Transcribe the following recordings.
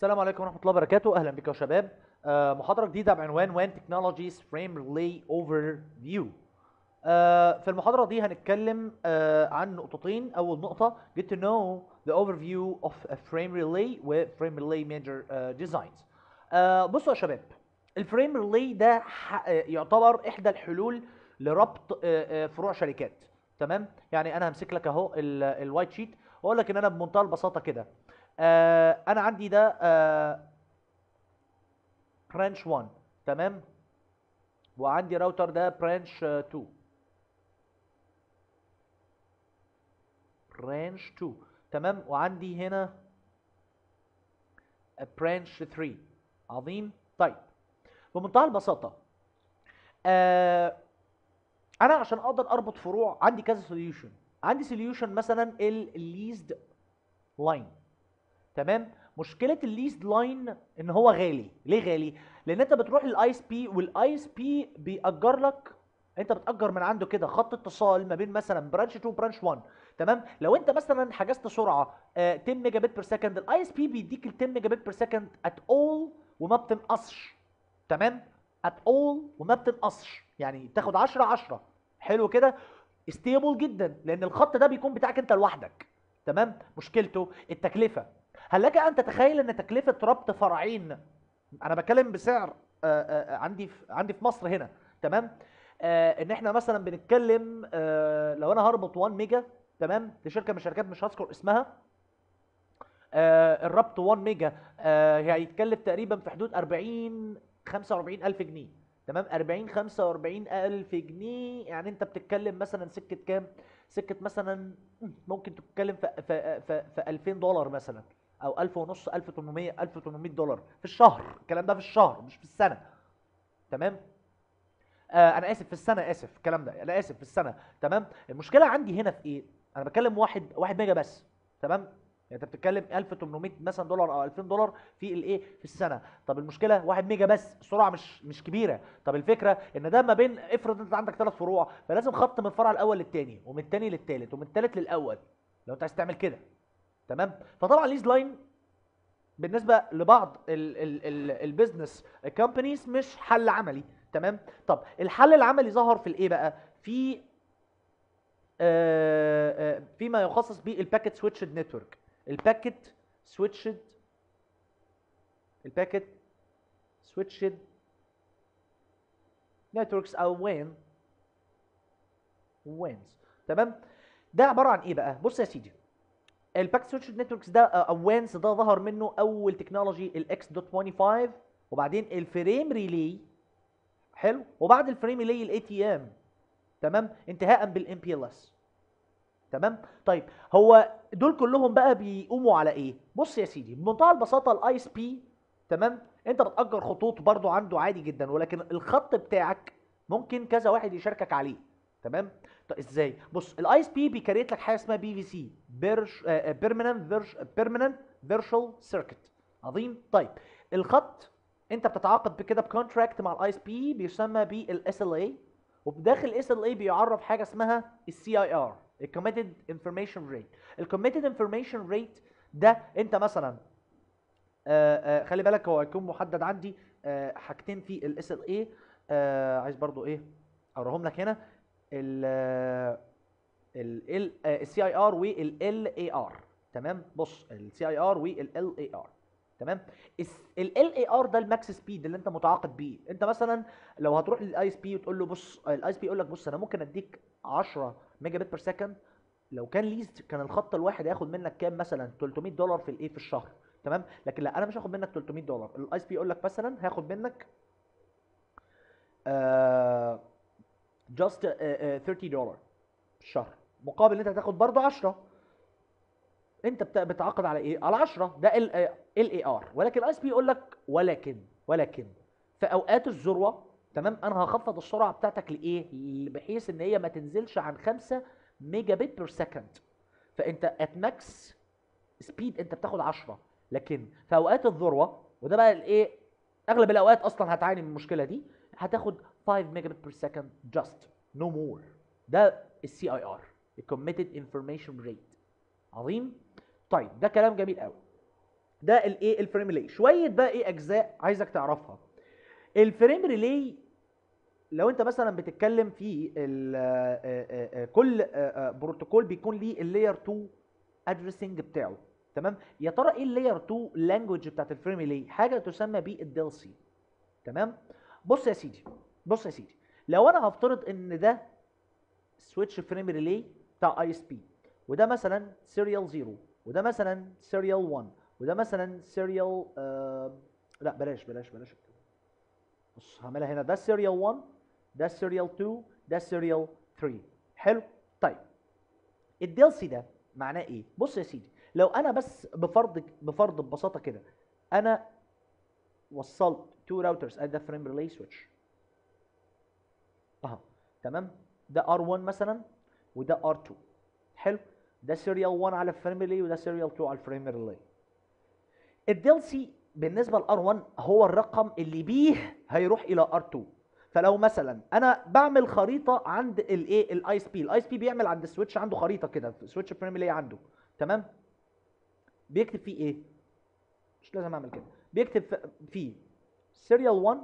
السلام عليكم ورحمة الله وبركاته أهلا بكم يا شباب آه، محاضرة جديدة بعنوان وان تكنولوجيز فريم ريلي اوفر فيو في المحاضرة دي هنتكلم آه، عن نقطتين أول نقطة get to know the overview of a frame relay و frame relay major آه، designs آه، بصوا يا شباب الفريم ريلي ده ح- آه، يعتبر إحدى الحلول لربط آه، آه، فروع شركات تمام يعني أنا همسك لك أهو الوايت شيت وأقول لك إن أنا بمنتهى البساطة كده آه انا عندي ده آه برانش 1 تمام وعندي راوتر ده برانش 2 برانش 2 تمام وعندي هنا برانش 3 عظيم طيب بمنتهى البساطه آه انا عشان اقدر اربط فروع عندي كذا سوليوشن عندي سوليوشن مثلا الليزد لاين تمام مشكله الليست لاين ان هو غالي ليه غالي لان انت بتروح للاي اس بي والاي اس بي بيأجر لك انت بتأجر من عنده كده خط اتصال ما بين مثلا برانش 2 وبرانش 1 تمام لو انت مثلا حجزت سرعه آه 10 ميجا بت بير سكند الاي اس بي بيديك ال 10 ميجا بت بير سكند ات اول وما بتنقصش تمام ات اول وما بتنقصش يعني تاخد 10 10 حلو كده ستيبل جدا لان الخط ده بيكون بتاعك انت لوحدك تمام مشكلته التكلفه هل لك ان تتخيل ان تكلفه ربط فرعين انا بتكلم بسعر آه، آه، عندي في عندي في مصر هنا تمام آه، ان احنا مثلا بنتكلم آه، لو انا هربط 1 ميجا تمام لشركه من الشركات مش هذكر اسمها آه، الربط 1 ميجا آه، هيتكلف تقريبا في حدود 40 45 الف جنيه تمام 40 45 الف جنيه يعني انت بتتكلم مثلا سكه كام سكه مثلا ممكن تتكلم في في في, في 2000 دولار مثلا او 1000 ونص 1800 1800 دولار في الشهر الكلام ده في الشهر مش في السنه تمام آه انا اسف في السنه اسف الكلام ده انا اسف في السنه تمام المشكله عندي هنا في ايه انا بتكلم واحد واحد ميجا بس تمام يعني انت بتتكلم 1800 مثلا دولار او 2000 دولار في الايه في السنه طب المشكله 1 ميجا بس السرعه مش مش كبيره طب الفكره ان ده ما بين افرض انت عندك ثلاث فروع فلازم خط من الفرع الاول للثاني ومن الثاني للثالث ومن الثالث للاول لو انت عايز تعمل كده تمام فطبعا ليز لاين بالنسبه لبعض البيزنس كومبانيز مش حل عملي تمام طب الحل العملي ظهر في الايه بقى في آه، آه، فيما يخصص بالباكيت سويتشد نتورك الباكيت سويتشد الباكيت سويتشد نتوركس او وين وينز تمام ده عباره عن ايه بقى بص يا سيدي الباكت سويتش نتوركس ده آه، او وينز ده ظهر منه اول تكنولوجي الاكس دوت 25 وبعدين الفريم ريلي حلو وبعد الفريم ريلي الاي تي ام تمام انتهاء بالام بي ال اس تمام طيب هو دول كلهم بقى بيقوموا على ايه بص يا سيدي بمنتهى البساطه الاي اس بي تمام انت بتأجر خطوط برضو عنده عادي جدا ولكن الخط بتاعك ممكن كذا واحد يشاركك عليه تمام طب ازاي بص الاي اس بي بيكريت لك حاجه اسمها بي في سي بيرش بيرمننت بيرمننت فيرتشوال سيركت عظيم طيب الخط انت بتتعاقد بكده بكونتراكت مع الاي اس بي بيسمى بالاس ال اي وبداخل الاس ال اي بيعرف حاجه اسمها السي اي ار الكوميتد انفورميشن ريت الكوميتد انفورميشن ريت ده انت مثلا آه آه خلي بالك هو هيكون محدد عندي آه حاجتين في الاس ال اي عايز برضو ايه اقراهم لك هنا ال ال السي اي ار والال اي ار تمام بص السي اي ار والال اي ار تمام ال اي ار ده الماكس سبيد اللي انت متعاقد بيه انت مثلا لو هتروح للاي اس بي وتقول له بص الاي اس بي يقول لك بص انا ممكن اديك 10 ميجا بت بير سكند لو كان ليست كان الخط الواحد هياخد منك كام مثلا 300 دولار في الايه في الشهر تمام لكن لا انا مش هاخد منك 300 دولار الاي اس بي يقول لك مثلا هاخد منك آه جاست 30 دولار في الشهر مقابل ان انت هتاخد برضه 10 انت بت- بتعاقد على ايه على 10 ده ال اي ار ولكن الاي اس بي يقول لك ولكن ولكن في اوقات الذروه تمام انا هخفض السرعه بتاعتك لايه ل- بحيث ان هي ما تنزلش عن 5 ميجا بت بير سكند فانت ات ماكس سبيد انت بتاخد 10 لكن في اوقات الذروه وده بقى الايه اغلب الاوقات اصلا هتعاني من المشكله دي هتاخد 5 ميجا بت بير سكند جاست نو مور ده السي اي ار الكوميتد انفورميشن ريت عظيم طيب ده كلام جميل قوي ده الايه الفريم ريلي شويه بقى ايه اجزاء عايزك تعرفها الفريم ريلي لو انت مثلا بتتكلم في ال- آه، آه، آه، كل آه، آه، بروتوكول بيكون ليه اللاير 2 ادريسنج بتاعه تمام يا ترى ايه اللاير 2 لانجوج بتاعت الفريم ريلي حاجه تسمى بالديل سي تمام بص يا سيدي بص يا سيدي لو انا هفترض ان ده سويتش فريم ريلي بتاع اي اس بي وده مثلا سيريال 0 وده مثلا سيريال 1 وده مثلا سيريال آه لا بلاش بلاش بلاش بص هعملها هنا ده سيريال 1 ده سيريال 2 ده سيريال 3 حلو طيب الديل سي ده معناه ايه بص يا سيدي لو انا بس بفرض بفرض ببساطه كده انا وصلت تو راوترز ادي فريم ريلي سويتش اها تمام ده ار1 مثلا وده ار2 حلو ده سيريال 1 على الفريم ريلي وده سيريال 2 على الفريم ريلي الديل سي بالنسبه لار 1 هو الرقم اللي بيه هيروح الى ار 2 فلو مثلا انا بعمل خريطه عند الايه الاي اس بي الاي اس بي بيعمل عند السويتش عنده خريطه كده سويتش فريم ريلي عنده تمام بيكتب فيه ايه مش لازم اعمل كده بيكتب ف- فيه سيريال 1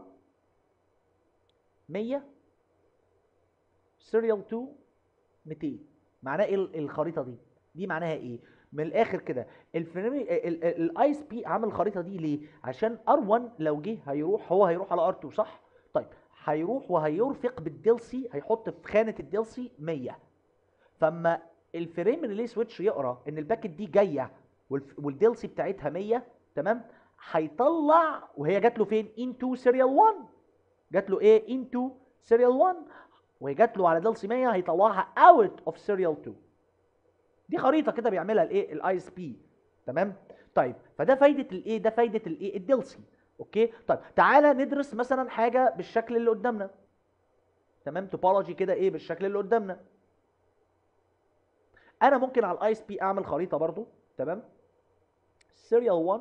100 سيريال 2 200 معناه ايه ال- الخريطه دي دي معناها ايه من الاخر كده الفريم الاي اس بي عامل الخريطه دي ليه عشان ار1 لو جه هيروح هو هيروح على ار2 صح طيب هيروح وهيرفق بالديل سي هيحط في خانه الديل سي 100 فاما الفريم ريلي سويتش يقرا ان الباكت دي جايه والف- والديل سي بتاعتها 100 تمام هيطلع وهي جات له فين انتو سيريال 1 جات له ايه انتو سيريال 1 وهي جات له على ديل سي 100 هيطلعها اوت اوف سيريال 2 دي خريطه كده بيعملها الايه الاي اس بي تمام طيب فده فايده الايه ده فايده الايه الديل سي اوكي طيب تعالى ندرس مثلا حاجه بالشكل اللي قدامنا تمام توبولوجي كده ايه بالشكل اللي قدامنا انا ممكن على الاي اس بي اعمل خريطه برضو تمام سيريال 1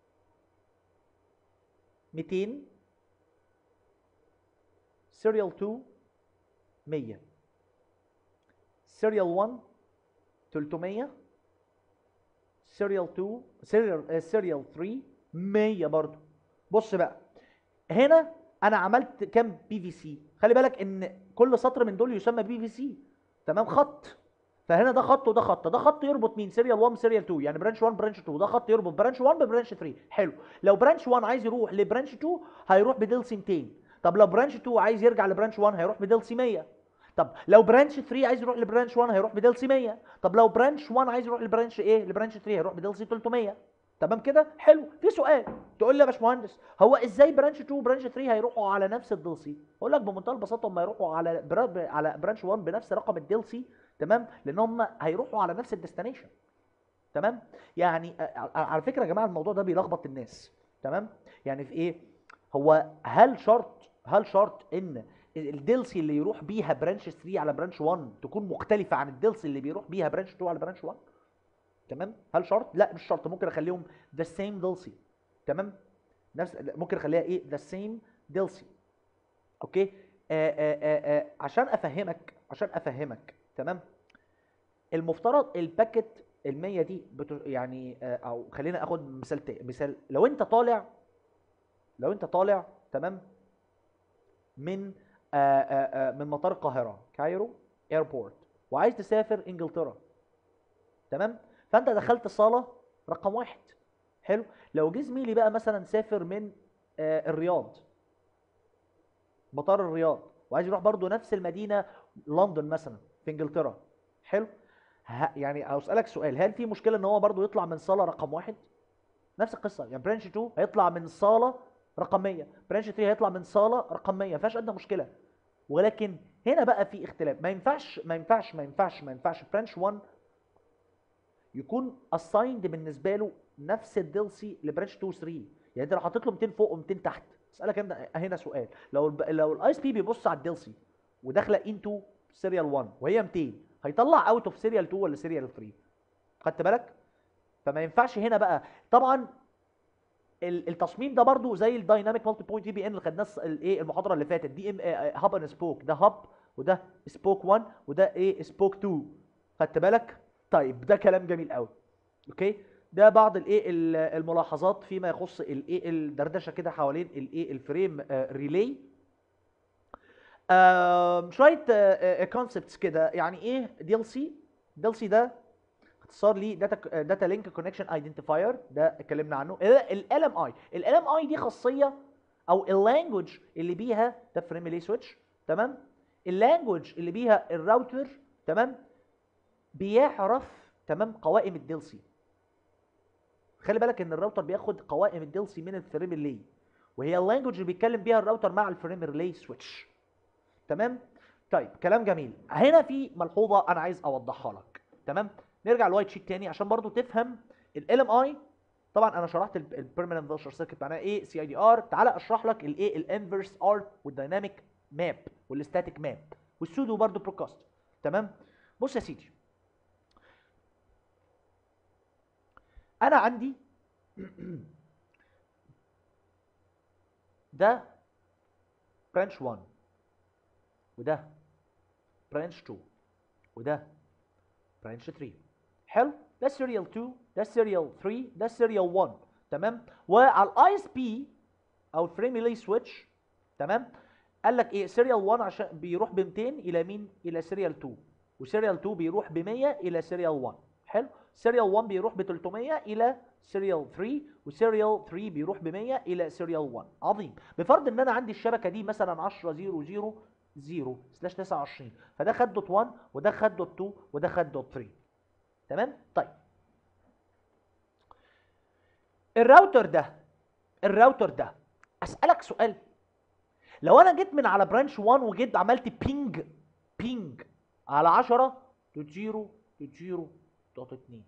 200 سيريال 2 100 سيريال 1 300 سيريال 2 سيريال سيريال 3 100 برضو بص بقى هنا انا عملت كام بي في سي خلي بالك ان كل سطر من دول يسمى بي في سي تمام خط فهنا ده خط وده خط ده خط يربط مين سيريال 1 سيريال 2 يعني برانش 1 برانش 2 ده خط يربط برانش 1 ببرانش 3 حلو لو برانش 1 عايز يروح لبرانش 2 هيروح بدلسي 200 طب لو برانش 2 عايز يرجع لبرانش 1 هيروح بدلسي 100 طب لو برانش 3 عايز يروح لبرانش 1 هيروح بدلسي 100 طب لو برانش 1 عايز يروح لبرانش ايه لبرانش 3 هيروح بدلسي 300 تمام كده حلو في سؤال تقول لي يا باشمهندس هو ازاي برانش 2 وبرانش 3 هيروحوا على نفس الدلسي اقول لك بمنتهى البساطه هم هيروحوا على برا... على برانش 1 بنفس رقم الدلسي تمام لان هم هيروحوا على نفس الديستنيشن تمام يعني ع- على فكره يا جماعه الموضوع ده بيلخبط الناس تمام يعني في ايه هو هل شرط هل شرط ان الدلسي اللي يروح بيها برانش 3 على برانش 1 تكون مختلفه عن الدلسي اللي بيروح بيها برانش 2 على برانش 1 تمام هل شرط لا مش شرط ممكن اخليهم ذا سيم دلسي تمام نفس ممكن اخليها ايه ذا سيم دلسي اوكي آآ آآ آآ عشان افهمك عشان افهمك تمام المفترض الباكت ال100 دي بتو يعني آه، او خلينا اخد مثال تا- مثال لو انت طالع لو انت طالع تمام من آآ آآ من مطار القاهره كايرو ايربورت وعايز تسافر انجلترا تمام فانت دخلت صاله رقم واحد حلو لو جه زميلي بقى مثلا سافر من آه، الرياض مطار الرياض وعايز يروح برضو نفس المدينه لندن مثلا في انجلترا حلو ه- يعني هسألك سؤال هل في مشكله ان هو برضو يطلع من صاله رقم واحد نفس القصه يعني برانش 2 هيطلع من صاله رقم 100 برانش 3 هيطلع من صاله رقم 100 ما فيهاش ادنى مشكله ولكن هنا بقى في اختلاف ما ينفعش ما ينفعش ما ينفعش ما ينفعش برانش 1 يكون اسايند بالنسبه له نفس الدلسي لبرانش 2 و 3 يعني انت لو حطيت له 200 فوق و200 تحت اسالك هنا هنا سؤال لو الب... لو الاي اس بي بيبص على الدلسي وداخله انتو سيريال 1 وهي 200 هيطلع اوت اوف سيريال 2 ولا سيريال 3 خدت بالك فما ينفعش هنا بقى طبعا ال- التصميم ده برضو زي الدايناميك مالتي بوينت في بي ان اللي خدناه الس- الايه المحاضره اللي فاتت دي ام هاب اند سبوك ده هاب وده سبوك 1 وده ايه سبوك 2 خدت بالك طيب ده كلام جميل قوي اوكي ده بعض الايه ال- الملاحظات فيما يخص الايه الدردشه كده حوالين الايه الفريم ريلي آم، شويه كونسبتس كده يعني ايه دي ال سي دي ال سي ده اختصار ليه داتا داتا لينك كونكشن ايدنتيفاير ده اتكلمنا عنه ال ام اي ال ام اي دي خاصيه او اللانجوج اللي بيها ده فريم ريلي سويتش تمام اللانجوج اللي بيها الراوتر تمام بيعرف تمام قوائم الديل سي خلي بالك ان الراوتر بياخد قوائم الديل سي من الفريم ريلي وهي اللانجوج اللي بيتكلم بيها الراوتر مع الفريم ريلي سويتش تمام طيب كلام جميل هنا في ملحوظه انا عايز اوضحها لك تمام نرجع للوايت شيت تاني عشان برضو تفهم ال ام اي طبعا انا شرحت البيرمننت فيرشوال سيركت معناها ايه سي اي دي ار تعالى اشرح لك الايه الانفرس ار والدايناميك ماب والستاتيك ماب والسودو برضو بروكاست تمام بص يا سيدي انا عندي ده برانش 1 وده برانش 2 وده برانش 3 حلو ده سيريال 2 ده سيريال 3 ده سيريال 1 تمام وعلى الاي اس بي او الفريم ريلي سويتش تمام قال لك ايه سيريال 1 عشان بيروح ب 200 الى مين الى سيريال 2 وسيريال 2 بيروح ب 100 الى سيريال 1 حلو سيريال 1 بيروح ب 300 الى سيريال 3 وسيريال 3 بيروح ب 100 الى سيريال 1 عظيم بفرض ان انا عندي الشبكه دي مثلا 10 0 0 0 سلاش 29 فده خد دوت 1 وده خد دوت 2 وده خد دوت 3 تمام طيب الراوتر ده الراوتر ده اسالك سؤال لو انا جيت من على برانش 1 وجيت عملت بينج بينج على 10 دوت 0 دوت 0 دوت 2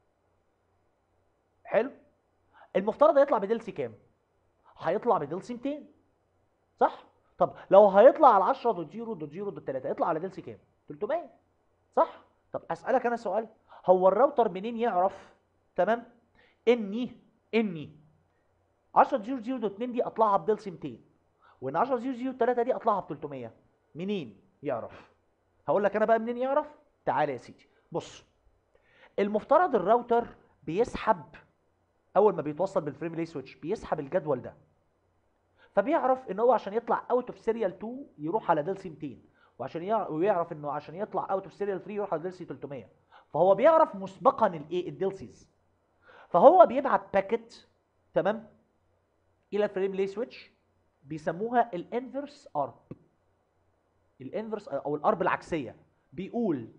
حلو المفترض هيطلع بدلسي كام هيطلع بدلسي 200 صح طب لو هيطلع على 10 دوت 0 دوت 0 دوت 3 هيطلع على دلسي كام 300 صح طب اسالك انا سؤال هو الراوتر منين يعرف تمام اني اني 10 0 0 دوت 2 دي اطلعها بدلسي 200 وان 10 0 0 3 دي اطلعها ب 300 منين يعرف هقول لك انا بقى منين يعرف تعالى يا سيدي بص المفترض الراوتر بيسحب اول ما بيتوصل بالفريم ريلي سويتش بيسحب الجدول ده فبيعرف ان هو عشان يطلع اوت اوف سيريال 2 يروح على دلسي 200 وعشان يعرف ويعرف انه عشان يطلع اوت اوف سيريال 3 يروح على دلسي 300 فهو بيعرف مسبقا الايه الدلسيز فهو بيبعت باكيت تمام الى الفريم ريلي سويتش بيسموها الانفرس ارب الانفرس او الارب العكسيه بيقول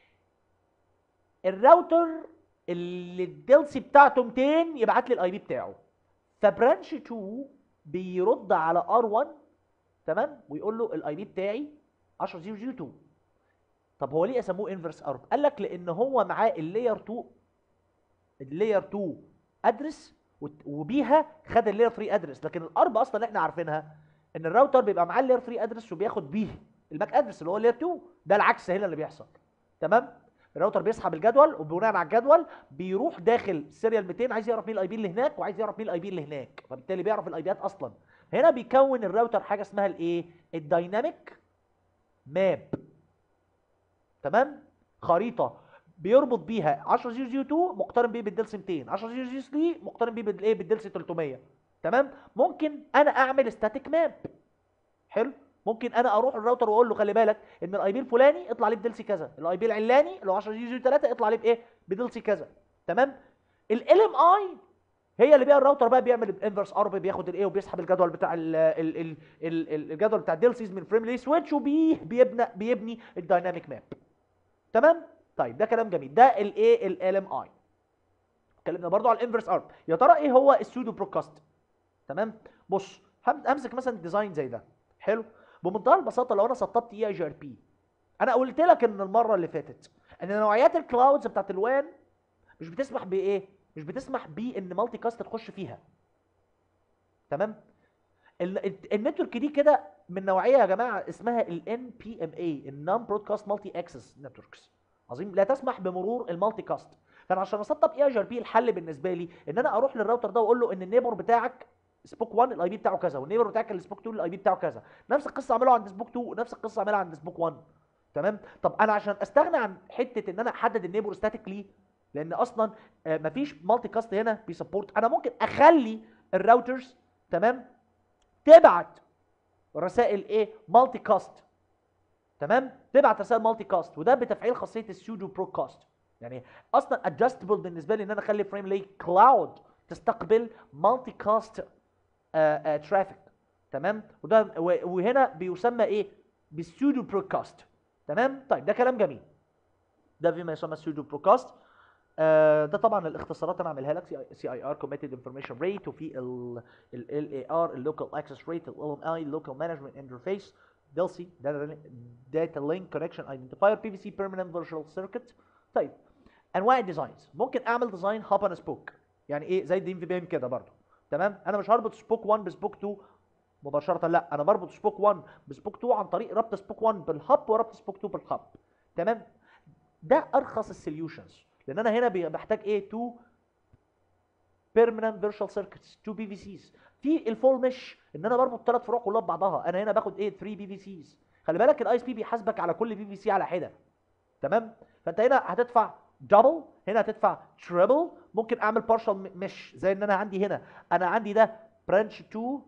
الراوتر اللي الدلسي بتاعته 200 يبعت لي الاي بي بتاعه فبرانش 2 بيرد على ار 1 تمام ويقول له الاي بي بتاعي 10002 طب هو ليه اسموه انفرس ارب قال لك لان هو معاه اللاير 2 اللاير 2 ادرس وبيها خد اللاير 3 ادرس لكن الارب اصلا احنا عارفينها ان الراوتر بيبقى معاه اللاير 3 ادرس وبياخد بيه الماك ادرس اللي هو اللاير 2 ده العكس هنا اللي بيحصل تمام الراوتر بيسحب الجدول وبناء على الجدول بيروح داخل سيريال 200 عايز يعرف مين الاي بي اللي هناك وعايز يعرف مين الاي بي اللي هناك فبالتالي بيعرف الاي بيات اصلا هنا بيكون الراوتر حاجه اسمها الايه الدايناميك ماب تمام خريطه بيربط بيها 10002 مقترن بيه بالدلس 200 10003 مقترن بيه بالايه بالدلس 300 تمام ممكن انا اعمل ستاتيك ماب حلو ممكن انا اروح الراوتر واقول له خلي بالك ان الاي بي الفلاني اطلع لي بدلسي كذا الاي بي العلاني اللي هو 10003 اطلع لي بايه بدلسي كذا تمام ال ام اي هي اللي بيها الراوتر بقى بيعمل الانفرس ارب بياخد الايه وبيسحب الجدول بتاع ال ال ال ال الجدول بتاع الدلسيز من فريم لي سويتش وبيه بيبني بيبني الدايناميك ماب تمام طيب ده كلام جميل ده الايه ال ام اي اتكلمنا برضو على الانفرس ارب يا ترى ايه هو السودو برودكاست تمام بص همسك مثلا ديزاين زي ده حلو بمنتهى البساطه لو انا سطبت اي جي ار بي انا قلت لك ان المره اللي فاتت ان نوعيات الكلاودز بتاعت الوان مش بتسمح بايه مش بتسمح بان مالتي كاست تخش فيها تمام النتورك دي كده من نوعيه يا جماعه اسمها الان بي ام اي النون برودكاست مالتي اكسس نتوركس عظيم لا تسمح بمرور المالتي كاست فانا عشان اسطب اي ار بي الحل بالنسبه لي ان انا اروح للراوتر ده واقول له ان النيبر بتاعك سبوك 1 الاي بي بتاعه كذا والنيبر بتاعك السبوك 2 الاي بي بتاعه كذا نفس القصه اعملها عند سبوك 2 ونفس القصه اعملها عند سبوك 1 تمام طب انا عشان استغنى عن حته ان انا احدد النيبر ستاتيكلي لان اصلا آه، مفيش مالتي كاست هنا بيسبورت انا ممكن اخلي الراوترز تمام تبعت رسائل ايه مالتي كاست تمام تبعت رسائل مالتي كاست وده بتفعيل خاصيه السودو برودكاست يعني اصلا ادجستبل بالنسبه لي ان انا اخلي فريم لي كلاود تستقبل مالتي كاست ترافيك تمام وده و- وهنا بيسمى ايه بالسودو برودكاست تمام طيب ده كلام جميل ده فيما يسمى السودو برودكاست آه ده طبعا الاختصارات انا اعملها لك سي اي ار كوميتد انفورميشن ريت وفي ال اي ار اللوكال اكسس ريت ال ام اي لوكال مانجمنت انترفيس دلسي داتا لينك كونكشن ايدنتيفاير بي في سي بيرمننت فيرتشوال سيركت طيب انواع الديزاينز ممكن اعمل ديزاين هاب اند سبوك يعني ايه زي الدي في بي ام كده برضو تمام انا مش هربط سبوك 1 بسبوك 2 مباشره لا انا بربط سبوك 1 بسبوك 2 عن طريق ربط سبوك 1 بالهب وربط سبوك 2 بالهب تمام ده ارخص السوليوشنز لان انا هنا بي- بحتاج ايه 2 بيرمننت فيرتشوال سيركتس 2 بي في سيز في الفول مش ان انا بربط ثلاث فروع كلها ببعضها انا هنا باخد ايه 3 بي في سيز خلي بالك الاي اس بي بيحاسبك على كل بي في سي على حده تمام فانت هنا هتدفع دبل هنا هتدفع تريبل ممكن اعمل بارشال مش زي ان انا عندي هنا انا عندي ده برانش 2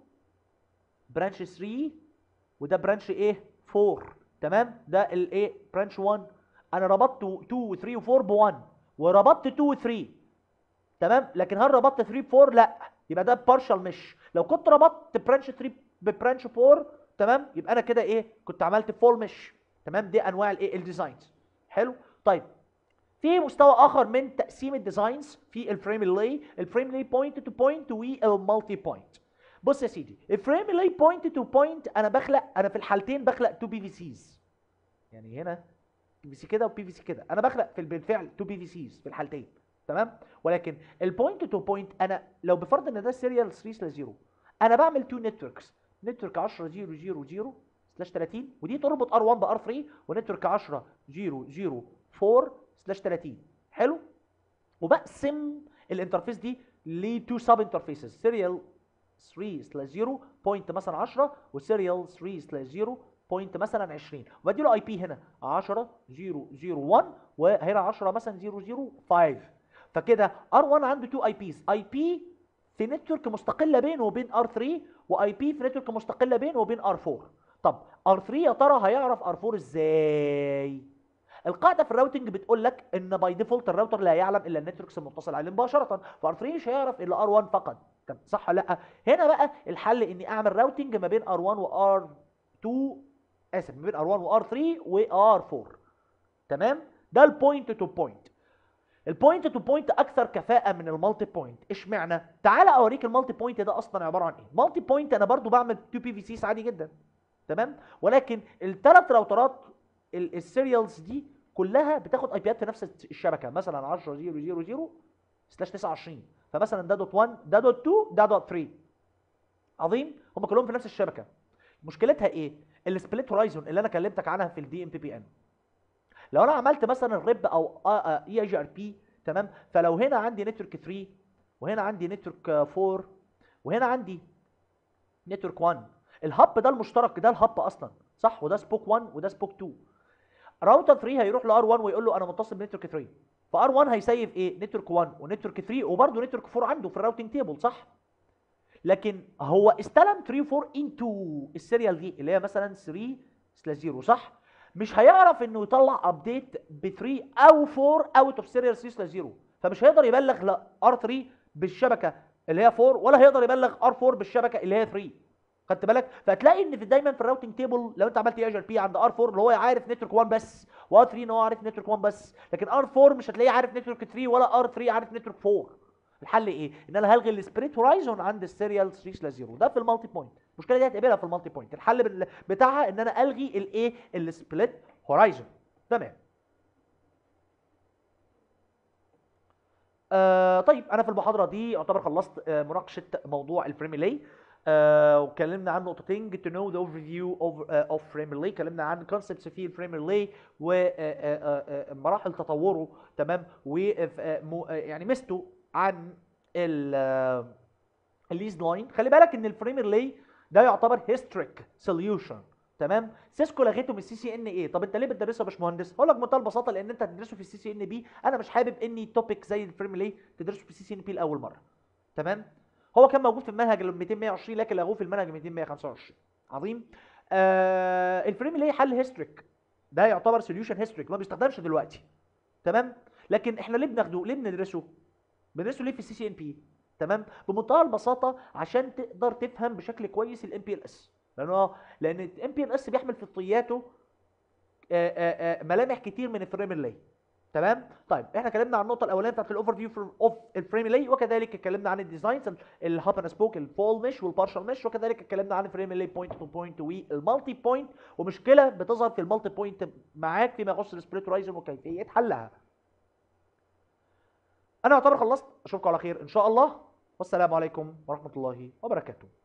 برانش 3 وده برانش ايه 4 تمام ده الايه برانش 1 انا ربطت 2 و 3 و 4 ب 1 وربطت 2 و 3 تمام لكن هل ربطت 3 ب 4 لا يبقى ده بارشال مش لو كنت ربطت برانش 3 ببرانش 4 تمام يبقى انا كده ايه كنت عملت فول مش تمام دي انواع الايه الديزاينز حلو طيب في مستوى اخر من تقسيم الديزاينز في الفريم ريلي الفريم ريلي بوينت تو بوينت والمالتي بوينت بص يا سيدي الفريم ريلي بوينت تو بوينت انا بخلق انا في الحالتين بخلق 2 بي في سيز يعني هنا بي في سي كده وبي في سي كده انا بخلق في بالفعل 2 بي في سيز في الحالتين تمام ولكن البوينت تو بوينت انا لو بفرض ان ده سيريال 3 0 انا بعمل 2 نتوركس نتورك 10 0 0 0 سلاش 30 ودي تربط ار1 بار 3 ونتورك 10 0 0 4 سلاش 30 حلو وبقسم الانترفيس دي لتو سب انترفيسز سيريال 3 سلاش 0 بوينت مثلا 10 وسيريال 3 سلاش 0 بوينت مثلا 20 وبدي له اي بي هنا 10 0 0 1 وهنا 10 مثلا 0 0 5 فكده ار1 عنده 2 اي بيز اي بي في نتورك مستقله بينه وبين ار3 واي بي في نتورك مستقله بينه وبين ار4 طب ار3 يا ترى هيعرف ار4 ازاي القاعده في الراوتنج بتقول لك ان باي ديفولت الراوتر لا يعلم الا النتوركس المتصل عليه مباشره فار3 مش هيعرف الا ار1 فقط طب صح ولا لا هنا بقى الحل اني اعمل راوتنج ما بين ار1 وار2 اسف ما بين ار1 وار3 وار4 تمام ده البوينت تو بوينت البوينت تو بوينت اكثر كفاءه من المالتي بوينت اشمعنى تعال اوريك المالتي بوينت ده اصلا عباره عن ايه مالتي بوينت انا برضو بعمل 2 بي في سيس عادي جدا تمام ولكن الثلاث راوترات ال- السيريالز دي كلها بتاخد اي بيات في نفس الشبكه مثلا 10 0 0 0 سلاش 29 فمثلا ده دوت 1 ده دوت 2 ده دوت 3 عظيم هم كلهم في نفس الشبكه مشكلتها ايه السبليت هورايزون اللي انا كلمتك عنها في الدي ام بي بي ان لو انا عملت مثلا ريب او اي اي جي ار بي تمام فلو هنا عندي نتورك 3 وهنا عندي نتورك 4 وهنا عندي نتورك 1 الهب ده المشترك ده الهب اصلا صح وده سبوك 1 وده سبوك 2 راوتر 3 هيروح لار 1 ويقول له انا متصل بنتورك 3 فار 1 هيسيف ايه نتورك 1 ونتورك 3 وبرده نتورك 4 عنده في الراوتنج تيبل صح لكن هو استلم 3 و 4 انتو السيريال دي اللي هي مثلا 3 سلاش 0 صح مش هيعرف انه يطلع ابديت ب 3 او 4 اوت اوف سيريال 3 سلاش 0 فمش هيقدر يبلغ لا ار 3 بالشبكه اللي هي 4 ولا هيقدر يبلغ ار 4 بالشبكه اللي هي 3 خدت بالك فهتلاقي ان في دايما في الراوتنج تيبل لو انت عملت اي بي عند ار 4 اللي هو عارف نتورك 1 بس وار 3 ان هو عارف نتورك 1 بس لكن ار 4 مش هتلاقيه عارف نتورك 3 ولا ار 3 عارف نتورك 4 الحل ايه ان انا هلغي السبريت هورايزون عند السيريال 3 سلاش 0 ده في المالتي بوينت المشكله دي هتقابلها في المالتي بوينت الحل بال- بتاعها ان انا الغي الايه السبليت هورايزون تمام آه طيب انا في المحاضره دي يعتبر خلصت آه مناقشه موضوع الفريم ريلي آه واتكلمنا عن نقطتين get to know the overview of uh, of frame relay اتكلمنا عن concepts في الفريم ريلي ومراحل تطوره تمام و آه، آه، مو- آه، يعني ميزته عن الليز لاين خلي بالك ان الفريم ريلي ده يعتبر هيستريك سوليوشن تمام سيسكو لغيته من السي سي ان اي طب انت ليه بتدرسه يا باشمهندس هقول لك بمنتهى البساطه لان انت هتدرسه في السي سي ان بي انا مش حابب اني توبيك زي الفريم ليه تدرسه في السي سي ان بي لاول مره تمام هو كان موجود في المنهج ال 220 لكن لغوه في المنهج 225 عظيم آه الفريم ليه حل هيستريك ده يعتبر سوليوشن هيستريك ما بيستخدمش دلوقتي تمام لكن احنا ليه بناخده ليه بندرسه بندرسه ليه في السي سي ان بي تمام بمنتهى البساطه عشان تقدر تفهم بشكل كويس الام بي ال اس لانه لان الام بي ال اس بيحمل في طياته آه، آه، آه، ملامح كتير من الفريم ريلي تمام طيب احنا اتكلمنا عن النقطه الاولانيه بتاعت الاوفر فيو اوف الفريم ريلي وكذلك اتكلمنا عن الديزاينز الهاب اند سبوك الفول مش والبارشال مش وكذلك اتكلمنا عن الفريم ريلي بوينت تو بوينت والمالتي بوينت ومشكله بتظهر في المالتي بوينت معاك فيما يخص السبريت رايزن وكيفيه حلها انا اعتبر خلصت اشوفكم على خير ان شاء الله والسلام عليكم ورحمه الله وبركاته